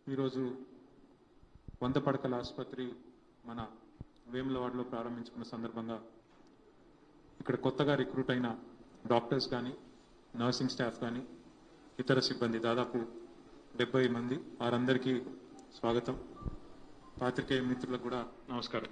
ఈరోజు వంద పడకల ఆసుపత్రి మన వేములవాడలో ప్రారంభించుకున్న సందర్భంగా ఇక్కడ కొత్తగా రిక్రూట్ అయిన డాక్టర్స్ కానీ నర్సింగ్ స్టాఫ్ కానీ ఇతర సిబ్బంది దాదాపు డెబ్బై మంది వారందరికీ స్వాగతం పాత్రికేయ మిత్రులకు కూడా నమస్కారం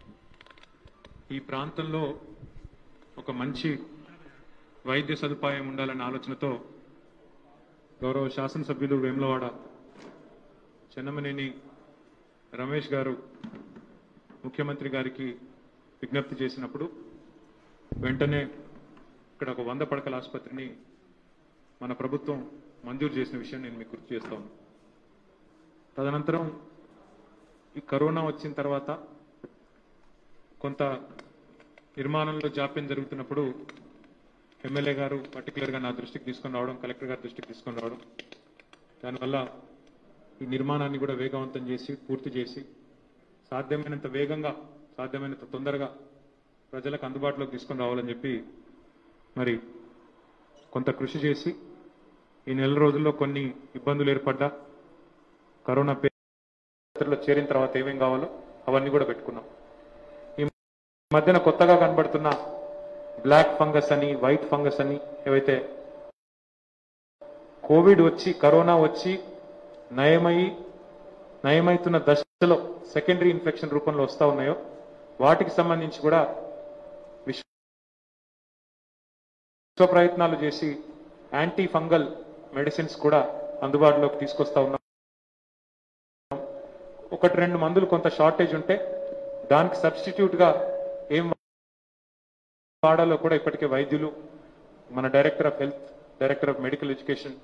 ఈ ప్రాంతంలో ఒక మంచి వైద్య సదుపాయం ఉండాలన్న ఆలోచనతో గౌరవ శాసనసభ్యులు వేములవాడ చెన్నమనేని రమేష్ గారు ముఖ్యమంత్రి గారికి విజ్ఞప్తి చేసినప్పుడు వెంటనే ఇక్కడ ఒక వంద పడకల ఆసుపత్రిని మన ప్రభుత్వం మంజూరు చేసిన విషయం నేను మీకు గుర్తు చేస్తాను తదనంతరం ఈ కరోనా వచ్చిన తర్వాత కొంత నిర్మాణంలో జాప్యం జరుగుతున్నప్పుడు ఎమ్మెల్యే గారు పర్టికులర్గా నా దృష్టికి తీసుకొని రావడం కలెక్టర్ గారి దృష్టికి తీసుకొని రావడం దానివల్ల ఈ నిర్మాణాన్ని కూడా వేగవంతం చేసి పూర్తి చేసి సాధ్యమైనంత వేగంగా సాధ్యమైనంత తొందరగా ప్రజలకు అందుబాటులోకి తీసుకొని రావాలని చెప్పి మరి కొంత కృషి చేసి ఈ నెల రోజుల్లో కొన్ని ఇబ్బందులు ఏర్పడ్డా కరోనా పేరులో చేరిన తర్వాత ఏమేం కావాలో అవన్నీ కూడా పెట్టుకున్నాం ఈ మధ్యన కొత్తగా కనబడుతున్న బ్లాక్ ఫంగస్ అని వైట్ ఫంగస్ అని ఏవైతే కోవిడ్ వచ్చి కరోనా వచ్చి నయమై నయమైతున్న దశలో సెకండరీ ఇన్ఫెక్షన్ రూపంలో వస్తా ఉన్నాయో వాటికి సంబంధించి కూడా విశ్వ విశ్వ ప్రయత్నాలు చేసి యాంటీ ఫంగల్ మెడిసిన్స్ కూడా అందుబాటులోకి తీసుకొస్తా ఉన్నాం ఒకటి రెండు మందులు కొంత షార్టేజ్ ఉంటే దానికి సబ్స్టిట్యూట్ గా ఏం వాడాలో కూడా ఇప్పటికే వైద్యులు మన director of health director of medical education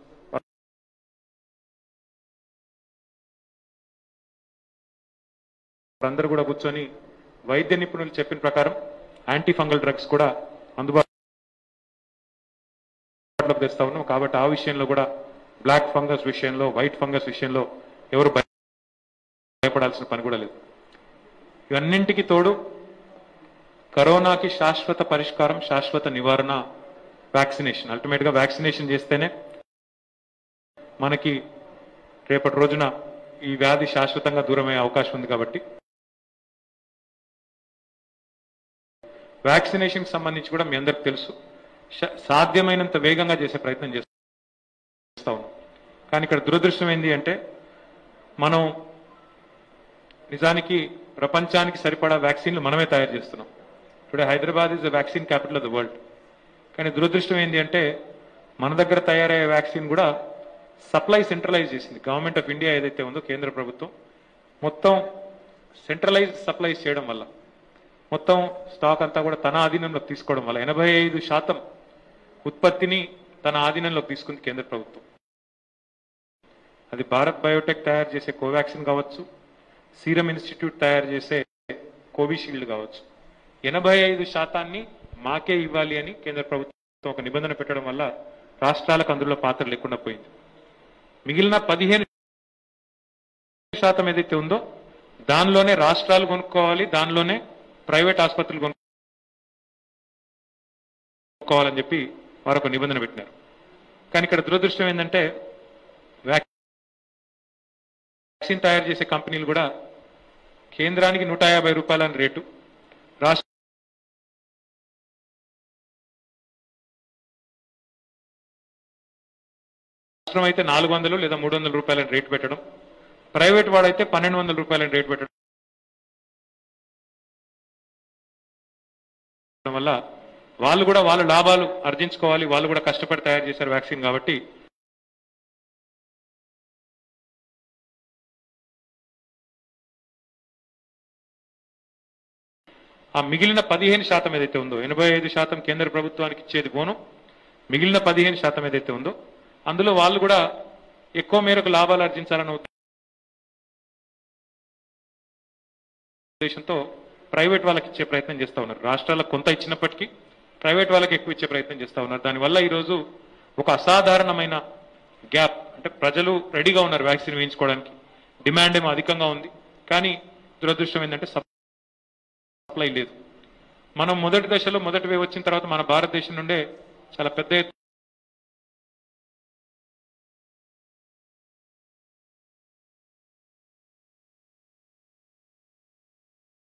అందరూ కూడా కూర్చొని వైద్య నిపుణులు చెప్పిన ప్రకారం యాంటీ ఫంగల్ డ్రగ్స్ కూడా అందుబాటులోకి తెస్తా ఉన్నాం కాబట్టి ఆ విషయంలో కూడా బ్లాక్ ఫంగస్ విషయంలో వైట్ ఫంగస్ విషయంలో ఎవరు భయపడాల్సిన పని కూడా లేదు ఇవన్నింటికి తోడు కరోనాకి శాశ్వత పరిష్కారం శాశ్వత నివారణ వ్యాక్సినేషన్ అల్టిమేట్ గా వ్యాక్సినేషన్ చేస్తేనే మనకి రేపటి రోజున ఈ వ్యాధి శాశ్వతంగా దూరమయ్యే అవకాశం ఉంది కాబట్టి వ్యాక్సినేషన్ సంబంధించి కూడా మీ అందరికి తెలుసు శ- సాధ్యమైనంత వేగంగా చేసే ప్రయత్నం చేస్తా ఉన్నాం కానీ ఇక్కడ దురదృష్టం ఏంటి అంటే మనం నిజానికి ప్రపంచానికి సరిపడా వ్యాక్సిన్లు మనమే తయారు చేస్తున్నాం today Hyderabad is the vaccine capital of the world కానీ దురదృష్టం ఏంటి అంటే మన దగ్గర తయారయ్యే వ్యాక్సిన్ కూడా సప్లై సెంట్రలైజ్ చేసింది గవర్నమెంట్ ఆఫ్ ఇండియా ఏదైతే ఉందో కేంద్ర ప్రభుత్వం మొత్తం సెంట్రలైజ్ సప్లైస్ చేయడం వల్ల మొత్తం స్టాక్ అంతా కూడా తన ఆధీనంలోకి తీసుకోవడం వల్ల ఎనభై ఐదు శాతం ఉత్పత్తిని తన ఆధీనంలోకి తీసుకుంది కేంద్ర ప్రభుత్వం అది భారత్ బయోటెక్ తయారు చేసే కోవాక్సిన్ కావచ్చు సీరం ఇన్స్టిట్యూట్ తయారు చేసే కోవిషీల్డ్ కావచ్చు ఎనభై ఐదు శాతాన్ని మాకే ఇవ్వాలి అని కేంద్ర ప్రభుత్వం ఒక నిబంధన పెట్టడం వల్ల రాష్ట్రాలకు అందులో పాత్ర లేకుండా పోయింది మిగిలిన పదిహేను శాతం ఏదైతే ఉందో దానిలోనే రాష్ట్రాలు కొనుక్కోవాలి దానిలోనే ప్రైవేట్ ఆసుపత్రులు కొనుక్కోవాలని చెప్పి వారు ఒక నిబంధన పెట్టినారు కానీ ఇక్కడ దురదృష్టం ఏంటంటే వ్యాక్సిన్ తయారు చేసే కంపెనీలు కూడా కేంద్రానికి నూట యాభై రూపాయలని రేటు రాష్ట్ర రాష్ట్రం అయితే నాలుగు వందలు లేదా మూడు వందల రూపాయలని రేటు పెట్టడం ప్రైవేట్ వాడైతే పన్నెండు వందల రూపాయలని రేటు పెట్టడం వల్ల వాళ్ళు కూడా వాళ్ళ లాభాలు ఆర్జించుకోవాలి వాళ్ళు కూడా కష్టపడి తయారు చేశారు వ్యాక్సిన్ కాబట్టి ఆ మిగిలిన పదిహేను శాతం ఏదైతే ఉందో ఎనభై ఐదు శాతం కేంద్ర ప్రభుత్వానికి ఇచ్చేది పోను మిగిలిన పదిహేను శాతం ఏదైతే ఉందో అందులో వాళ్ళు కూడా ఎక్కువ మేరకు లాభాలు ఆర్జించాలన్న ఉద్దేశంతో ప్రైవేట్ వాళ్ళకి ఇచ్చే ప్రయత్నం చేస్తా ఉన్నారు రాష్ట్రాలకు కొంత ఇచ్చినప్పటికీ ప్రైవేట్ వాళ్ళకి ఎక్కువ ఇచ్చే ప్రయత్నం చేస్తా ఉన్నారు దానివల్ల ఈరోజు ఒక అసాధారణమైన గ్యాప్ అంటే ప్రజలు రెడీగా ఉన్నారు వ్యాక్సిన్ వేయించుకోవడానికి డిమాండ్ ఏమో అధికంగా ఉంది కానీ దురదృష్టం ఏంటంటే సప్లై లేదు మనం మొదటి దశలో మొదటి వేవ్ వచ్చిన తర్వాత మన భారతదేశం నుండే చాలా పెద్ద ఎత్తున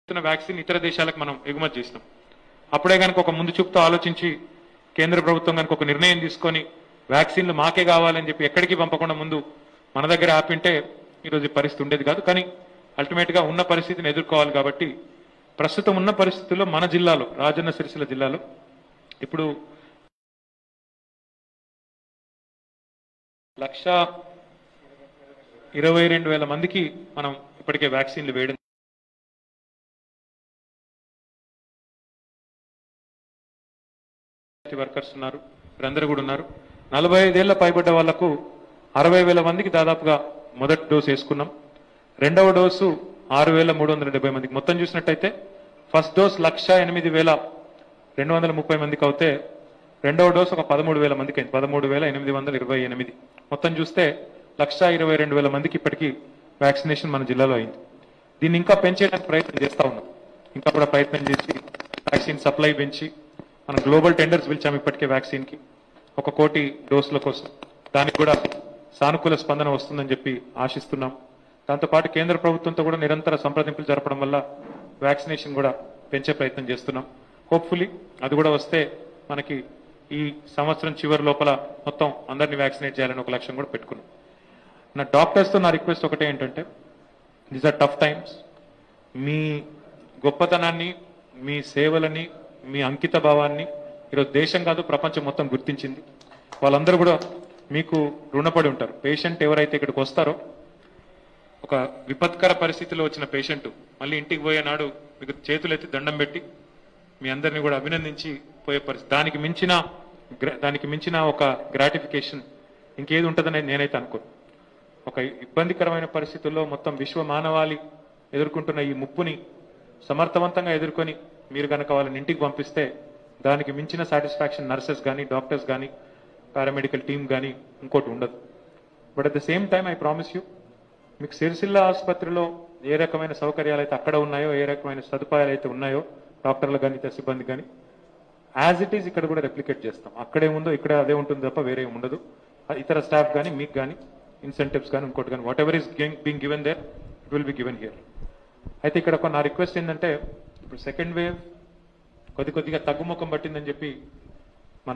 ఇస్తున్న వ్యాక్సిన్ ఇతర దేశాలకు మనం ఎగుమతి చేసినాం అప్పుడే కనుక ఒక ముందు చూపుతో ఆలోచించి కేంద్ర ప్రభుత్వం కనుక ఒక నిర్ణయం తీసుకొని వ్యాక్సిన్లు మాకే కావాలని చెప్పి ఎక్కడికి పంపకుండా ముందు మన దగ్గర ఆపింటే ఈరోజు ఈ పరిస్థితి ఉండేది కాదు కానీ అల్టిమేట్ గా ఉన్న పరిస్థితిని ఎదుర్కోవాలి కాబట్టి ప్రస్తుతం ఉన్న పరిస్థితుల్లో మన జిల్లాలో రాజన్న సిరిసిల్ల జిల్లాలో ఇప్పుడు లక్ష ఇరవై రెండు వేల మందికి మనం ఇప్పటికే వ్యాక్సిన్లు వేయడం వర్కర్స్ ఉన్నారు వీరందరూ కూడా ఉన్నారు నలభై ఐదేళ్ల పైబడ్డ వాళ్లకు అరవై వేల మందికి దాదాపుగా మొదటి డోసు వేసుకున్నాం రెండవ డోసు ఆరు వేల మూడు వందల డెబ్బై మందికి మొత్తం చూసినట్టయితే ఫస్ట్ డోస్ లక్ష ఎనిమిది వేల రెండు వందల ముప్పై మందికి అవుతే రెండవ డోసు ఒక పదమూడు వేల మందికి అయింది పదమూడు వేల ఎనిమిది వందల ఇరవై ఎనిమిది మొత్తం చూస్తే లక్ష ఇరవై రెండు వేల మందికి ఇప్పటికీ వ్యాక్సినేషన్ మన జిల్లాలో అయింది దీన్ని ఇంకా పెంచేయడానికి ప్రయత్నం చేస్తా ఉన్నాం ఇంకా కూడా ప్రయత్నం చేసి వ్యాక్సిన్ సప్లై పెంచి మనం గ్లోబల్ టెండర్స్ పిలిచాం ఇప్పటికే వ్యాక్సిన్ కి ఒక కోటి డోసుల కోసం దానికి కూడా సానుకూల స్పందన వస్తుందని చెప్పి ఆశిస్తున్నాం దాంతోపాటు కేంద్ర ప్రభుత్వంతో కూడా నిరంతర సంప్రదింపులు జరపడం వల్ల వ్యాక్సినేషన్ కూడా పెంచే ప్రయత్నం చేస్తున్నాం హోప్ఫుల్లీ అది కూడా వస్తే మనకి ఈ సంవత్సరం చివరి లోపల మొత్తం అందరినీ వ్యాక్సినేట్ చేయాలని ఒక లక్ష్యం కూడా పెట్టుకున్నాం నా డాక్టర్స్తో నా రిక్వెస్ట్ ఒకటే ఏంటంటే దీస్ ఆర్ టఫ్ టైమ్స్ మీ గొప్పతనాన్ని మీ సేవలని మీ అంకిత భావాన్ని ఈరోజు దేశం కాదు ప్రపంచం మొత్తం గుర్తించింది వాళ్ళందరూ కూడా మీకు రుణపడి ఉంటారు పేషెంట్ ఎవరైతే ఇక్కడికి వస్తారో ఒక విపత్కర పరిస్థితిలో వచ్చిన పేషెంట్ మళ్ళీ ఇంటికి పోయే నాడు మీకు చేతులెత్తి దండం పెట్టి మీ అందరినీ కూడా అభినందించి పోయే పరిస్థితి దానికి మించిన గ్ర- దానికి మించిన ఒక గ్రాటిఫికేషన్ ఇంకేది ఉంటుందని నేనైతే అనుకోను ఒక ఇబ్బందికరమైన పరిస్థితుల్లో మొత్తం విశ్వ మానవాళి ఎదుర్కొంటున్న ఈ ముప్పుని సమర్థవంతంగా ఎదుర్కొని మీరు కనుక వాళ్ళని ఇంటికి పంపిస్తే దానికి మించిన సాటిస్ఫాక్షన్ నర్సెస్ కానీ డాక్టర్స్ కానీ పారామెడికల్ టీమ్ కానీ ఇంకోటి ఉండదు but at the same time I promise you మీకు సిరిసిల్ల ఆసుపత్రిలో ఏ రకమైన సౌకర్యాలు అయితే అక్కడ ఉన్నాయో ఏ రకమైన సదుపాయాలు అయితే ఉన్నాయో డాక్టర్లు కానీ ఇతర సిబ్బంది కానీ యాజ్ ఇట్ ఈస్ ఇక్కడ కూడా రెప్లికేట్ చేస్తాం అక్కడే ఉందో ఇక్కడ అదే ఉంటుంది తప్ప వేరే ఏం ఉండదు ఇతర స్టాఫ్ కానీ మీకు కానీ ఇన్సెంటివ్స్ కానీ ఇంకోటి కానీ whatever is being given there it will be given here అయితే ఇక్కడ ఒక నా రిక్వెస్ట్ ఏంటంటే ఇప్పుడు సెకండ్ వేవ్ కొద్ది కొద్దిగా తగ్గుముఖం పట్టిందని చెప్పి మన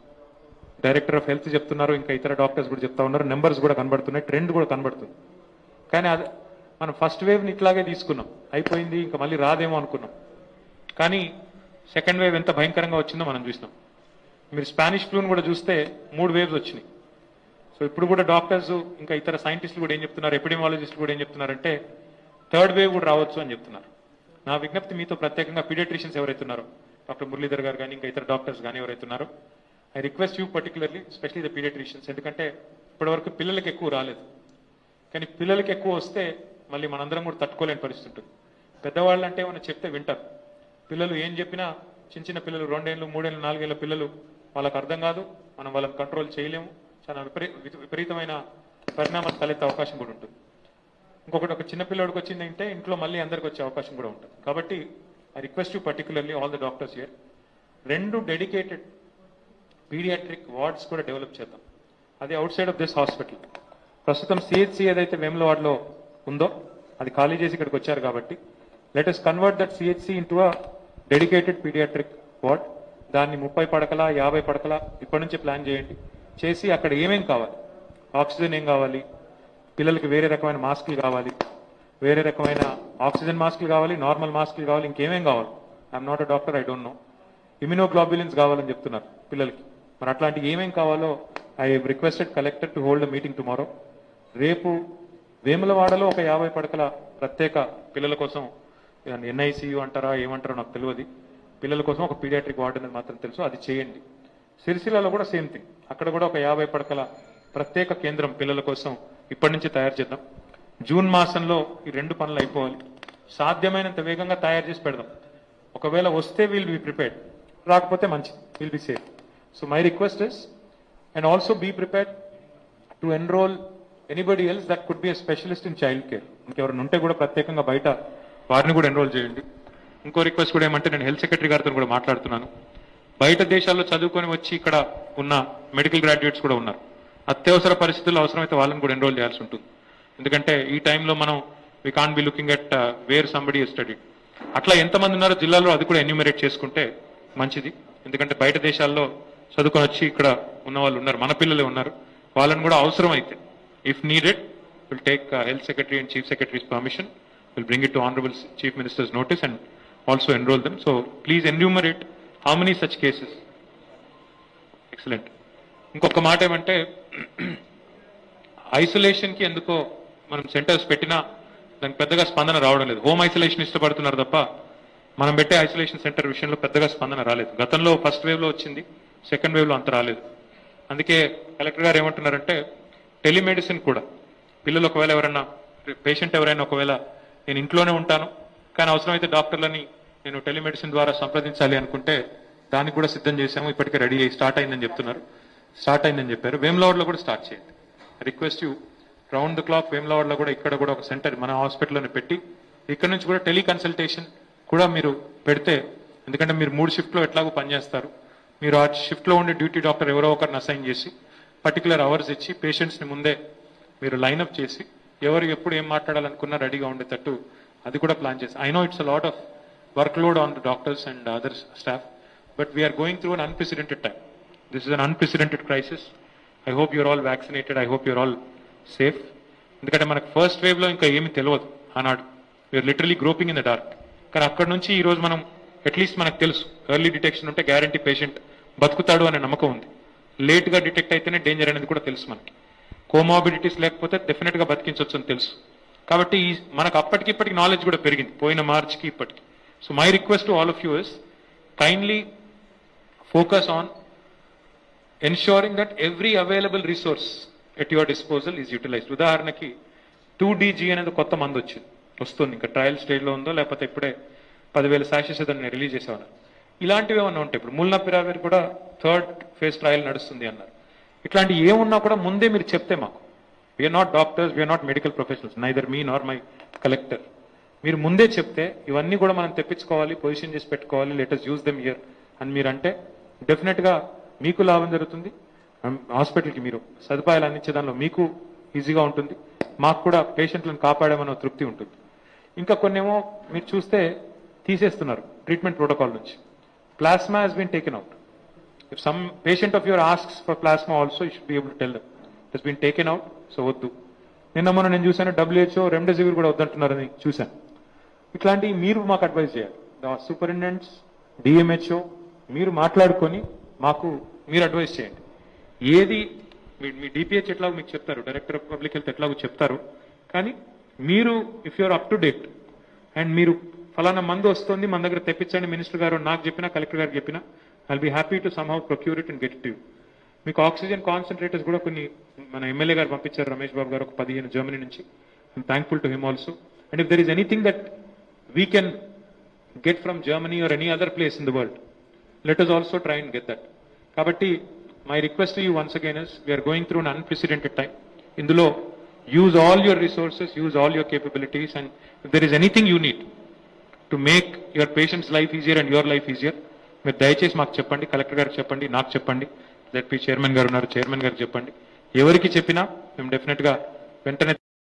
డైరెక్టర్ ఆఫ్ హెల్త్ చెప్తున్నారు ఇంకా ఇతర డాక్టర్స్ కూడా చెప్తా ఉన్నారు నెంబర్స్ కూడా కనబడుతున్నాయి ట్రెండ్ కూడా కనబడుతుంది కానీ అది మనం ఫస్ట్ వేవ్ని ఇట్లాగే తీసుకున్నాం అయిపోయింది ఇంకా మళ్ళీ రాదేమో అనుకున్నాం కానీ సెకండ్ వేవ్ ఎంత భయంకరంగా వచ్చిందో మనం చూసినాం మీరు స్పానిష్ ఫ్లూని కూడా చూస్తే మూడు వేవ్స్ వచ్చినాయి సో ఇప్పుడు కూడా డాక్టర్స్ ఇంకా ఇతర సైంటిస్టులు కూడా ఏం చెప్తున్నారు ఎపిడెమాలజిస్టులు కూడా ఏం చెప్తున్నారంటే థర్డ్ వేవ్ కూడా రావచ్చు అని చెప్తున్నారు నా విజ్ఞప్తి మీతో ప్రత్యేకంగా పీడియాట్రిషియన్స్ ఎవరైతే ఉన్నారో డాక్టర్ మురళీధర్ గారు కానీ ఇంకా ఇతర డాక్టర్స్ కానీ ఎవరైతే ఉన్నారో I request you particularly specially the paediatricians ఎందుకంటే ఇప్పటివరకు పిల్లలకి ఎక్కువ రాలేదు కానీ పిల్లలకి ఎక్కువ వస్తే మళ్ళీ మనందరం కూడా తట్టుకోలేని పరిస్థితి ఉంటుంది పెద్దవాళ్ళు అంటే మనం చెప్తే వింటారు పిల్లలు ఏం చెప్పినా చిన్న చిన్న పిల్లలు రెండేళ్ళు మూడేళ్ళు నాలుగేళ్ల పిల్లలు వాళ్ళకి అర్థం కాదు మనం వాళ్ళని కంట్రోల్ చేయలేము చాలా విపరీ విప- విపరీతమైన పరిణామాలు తలెత్తే అవకాశం కూడా ఉంటుంది ఇంకొకటి ఒక చిన్న పిల్లడికి వచ్చిందంటే ఇంట్లో మళ్ళీ అందరికి వచ్చే అవకాశం కూడా ఉంటుంది కాబట్టి I request you particularly all the doctors here రెండు డెడికేటెడ్ పీడియాట్రిక్ వార్డ్స్ కూడా డెవలప్ చేద్దాం అది outside of this hospital ప్రస్తుతం సిహెచ్సి ఏదైతే వేములవాడలో ఉందో అది ఖాళీ చేసి ఇక్కడికి వచ్చారు కాబట్టి let us convert that CHC into a dedicated paediatric ward దాన్ని ముప్పై పడకల యాభై పడకల ఇప్పటి నుంచే ప్లాన్ చేయండి చేసి అక్కడ ఏమేం కావాలి ఆక్సిజన్ ఏం కావాలి పిల్లలకి వేరే రకమైన మాస్కులు కావాలి వేరే రకమైన ఆక్సిజన్ మాస్కులు కావాలి నార్మల్ మాస్కులు కావాలి ఇంకేమేం కావాలి I'm not a doctor I don't know immunoglobulins కావాలని చెప్తున్నారు పిల్లలకి మరి అట్లాంటి ఏమేం కావాలో I requested collector to hold meeting tomorrow రేపు వేములవాడలో ఒక యాభై పడకల ప్రత్యేక పిల్లల కోసం ఎన్ఐసియు అంటారా ఏమంటారో నాకు తెలియదు పిల్లల కోసం ఒక పీడియాట్రిక్ వార్డ్ అనేది మాత్రం తెలుసు అది చేయండి సిరిసిల్లలో కూడా సేమ్ థింగ్ అక్కడ కూడా ఒక యాభై పడకల ప్రత్యేక కేంద్రం పిల్లల కోసం ఇప్పటి నుంచి తయారు చేద్దాం జూన్ మాసంలో ఈ రెండు పనులు అయిపోవాలి సాధ్యమైనంత వేగంగా తయారు చేసి పెడదాం ఒకవేళ వస్తే విల్ బి ప్రిపేర్డ్ రాకపోతే మంచిది will be safe so my request is and also be prepared to enrol anybody else that could be a specialist in child care ఇంకెవరైనా ఉంటే కూడా ప్రత్యేకంగా బయట వారిని కూడా ఎన్రోల్ చేయండి ఇంకో రిక్వెస్ట్ కూడా ఏమంటే నేను హెల్త్ సెక్రటరీ గారితో కూడా మాట్లాడుతున్నాను బయట దేశాల్లో చదువుకొని వచ్చి ఇక్కడ ఉన్న మెడికల్ గ్రాడ్యుయేట్స్ కూడా ఉన్నారు అత్యవసర పరిస్థితుల్లో అవసరమైతే వాళ్ళని కూడా ఎన్రోల్ చేయాల్సి ఉంటుంది ఎందుకంటే ఈ టైంలో మనం we can be looking at where somebody study అట్లా ఎంతమంది ఉన్నారో జిల్లాలో అది కూడా ఎన్యూమరేట్ చేసుకుంటే మంచిది ఎందుకంటే బయట దేశాల్లో చదువుకొని వచ్చి ఇక్కడ ఉన్న వాళ్ళు ఉన్నారు మన పిల్లలే ఉన్నారు వాళ్ళని కూడా అవసరం అయితే if needed will take health secretary and chief secretaries permission will bring it to honourable chief ministers notice and also enrol them so please enumerate how many such cases excellent ఇంకొక మాట ఏమంటే ఐసోలేషన్ కి ఎందుకో మనం centres పెట్టినా దానికి పెద్దగా స్పందన రావడం లేదు హోమ్ ఐసోలేషన్ ఇష్టపడుతున్నారు తప్ప మనం పెట్టే ఐసోలేషన్ సెంటర్ విషయంలో పెద్దగా స్పందన రాలేదు గతంలో ఫస్ట్ వేవ్ లో వచ్చింది సెకండ్ వేవ్ లో అంత రాలేదు అందుకే కలెక్టర్ గారు ఏమంటున్నారంటే టెలిమెడిసిన్ కూడా పిల్లలు ఒకవేళ ఎవరైనా పేషెంట్ ఎవరైనా ఒకవేళ నేను ఇంట్లోనే ఉంటాను కానీ అవసరమైతే డాక్టర్లని నేను టెలిమెడిసిన్ ద్వారా సంప్రదించాలి అనుకుంటే దానికి కూడా సిద్ధం చేశాము ఇప్పటికే రెడీ అయ్యి స్టార్ట్ అయిందని చెప్తున్నారు స్టార్ట్ అయిందని చెప్పారు వేమ్లవాడ్ లో కూడా స్టార్ట్ చేయండి request you round the clock Vemulawada లో కూడా ఇక్కడ కూడా ఒక సెంటర్ మన హాస్పిటల్లోనే పెట్టి ఇక్కడ నుంచి కూడా టెలికన్సల్టేషన్ కూడా మీరు పెడితే ఎందుకంటే మీరు మూడు షిఫ్ట్ లో ఎట్లాగో పనిచేస్తారు మీరు ఆ షిఫ్ట్ లో ఉండే డ్యూటీ డాక్టర్ ఎవరో ఒకరిని అసైన్ చేసి పర్టికులర్ అవర్స్ ఇచ్చి పేషెంట్స్ ని ముందే మీరు లైన్అప్ చేసి ఎవరు ఎప్పుడు ఏం మాట్లాడాలనుకున్నా రెడీగా ఉండేటట్టు అది కూడా ప్లాన్ చేసి I know it's a lot of work load on the doctors and other staff but we're going through an unprecedented time this is an unprecedented crisis I hope you're all vaccinated I hope you're all safe ఎందుకంటే మనకు first wave లో ఇంకా ఏమీ తెలియదు ఆనాడు we're literally groping in the dark కానీ అక్కడ నుంచి ఈ రోజు మనం అట్లీస్ట్ మనకు తెలుసు ఎర్లీ డిటెక్షన్ ఉంటే గ్యారంటీ పేషెంట్ బతుకుతాడు అనే నమ్మకం ఉంది లేట్ గా డిటెక్ట్ అయితేనే డేంజర్ అనేది కూడా తెలుసు మనకి కోమాబిలిటీస్ లేకపోతే డెఫినెట్ గా బతికించవచ్చు అని తెలుసు కాబట్టి ఈ మనకు అప్పటికి ఇప్పటికి నాలెడ్జ్ కూడా పెరిగింది పోయిన మార్చికి ఇప్పటికి so my request to all of you is kindly focus on ensuring that every available resource at your disposal is utilised ఉదాహరణకి టూ డీజీ అనేది కొత్త మందు వచ్చింది వస్తుంది ఇంకా ట్రయల్ స్టేజ్ లో ఉందో లేకపోతే ఇప్పుడే పదివేల సాషెస్ దాన్ని రిలీజ్ చేసేవారు ఇలాంటివి ఏమన్నా ఉంటాయి ఇప్పుడు ముల్నపిరావిర్ కూడా థర్డ్ ఫేజ్ ట్రయల్ నడుస్తుంది అన్నారు ఇట్లాంటి ఏమున్నా కూడా ముందే మీరు చెప్తే మాకు we're not doctors we're not medical professionals neither me nor my collector మీరు ముందే చెప్తే ఇవన్నీ కూడా మనం తెప్పించుకోవాలి పొజిషన్ చేసి పెట్టుకోవాలి లెటర్స్ యూజ్ దెమ్ ఇయర్ అని మీరు అంటే డెఫినెట్ గా మీకు లాభం జరుగుతుంది హాస్పిటల్కి మీరు సదుపాయాలు అందించే దానిలో మీకు ఈజీగా ఉంటుంది మాకు కూడా పేషెంట్లను కాపాడామన్న తృప్తి ఉంటుంది ఇంకా కొన్నేమో మీరు చూస్తే తీసేస్తున్నారు ట్రీట్మెంట్ ప్రోటోకాల్ నుంచి plasma has been taken out if some patient of your asks for plasma also you should be able to tell them it has been taken out so వద్దు నిన్న మొన్న నేను చూశాను డబ్ల్యూహెచ్ఓ రెమ్డెసివిర్ కూడా వద్దంటున్నారని చూశాను ఇట్లాంటివి మీరు మాకు అడ్వైజ్ చేయాలి సూపరింటెండెంట్స్ డిఎంహెచ్ఓ మీరు మాట్లాడుకొని మాకు మీరు అడ్వైజ్ చేయండి ఏది మీ- మీ డిపిహెచ్ ఎట్లాగో మీకు చెప్తారు డైరెక్టర్ ఆఫ్ పబ్లిక్ హెల్త్ ఎట్లాగో చెప్తారు కానీ మీరు if you're up to date and మీరు ఫలానా మందు వస్తుంది మన దగ్గర తెప్పించండి మినిస్టర్ గారు నాకు చెప్పినా కలెక్టర్ గారు చెప్పినా I'll be happy to somehow procure it and get it మీకు ఆక్సిజన్ కాన్సన్ట్రేటర్స్ కూడా కొన్ని మన ఎమ్మెల్యే గారు పంపించారు రమేష్ బాబు గారు ఒక పదిహేను జర్మనీ నుంచి I'm thankful to him also and if there is anything that we can get from Germany or any other place in the world let us also try and get that కాబట్టి my request you once again is we're going through an unprecedented time ఇందులో use all your resources use all your capabilities and if there is anything you need to make your patients life easier and your life easier మీరు దయచేసి మాకు చెప్పండి collector గారికి చెప్పండి నాకు చెప్పండి ZP chairman గారు ఉన్నారు చైర్మన్ గారికి చెప్పండి ఎవరికి చెప్పినా మేము డెఫినెట్ గా వెంటనే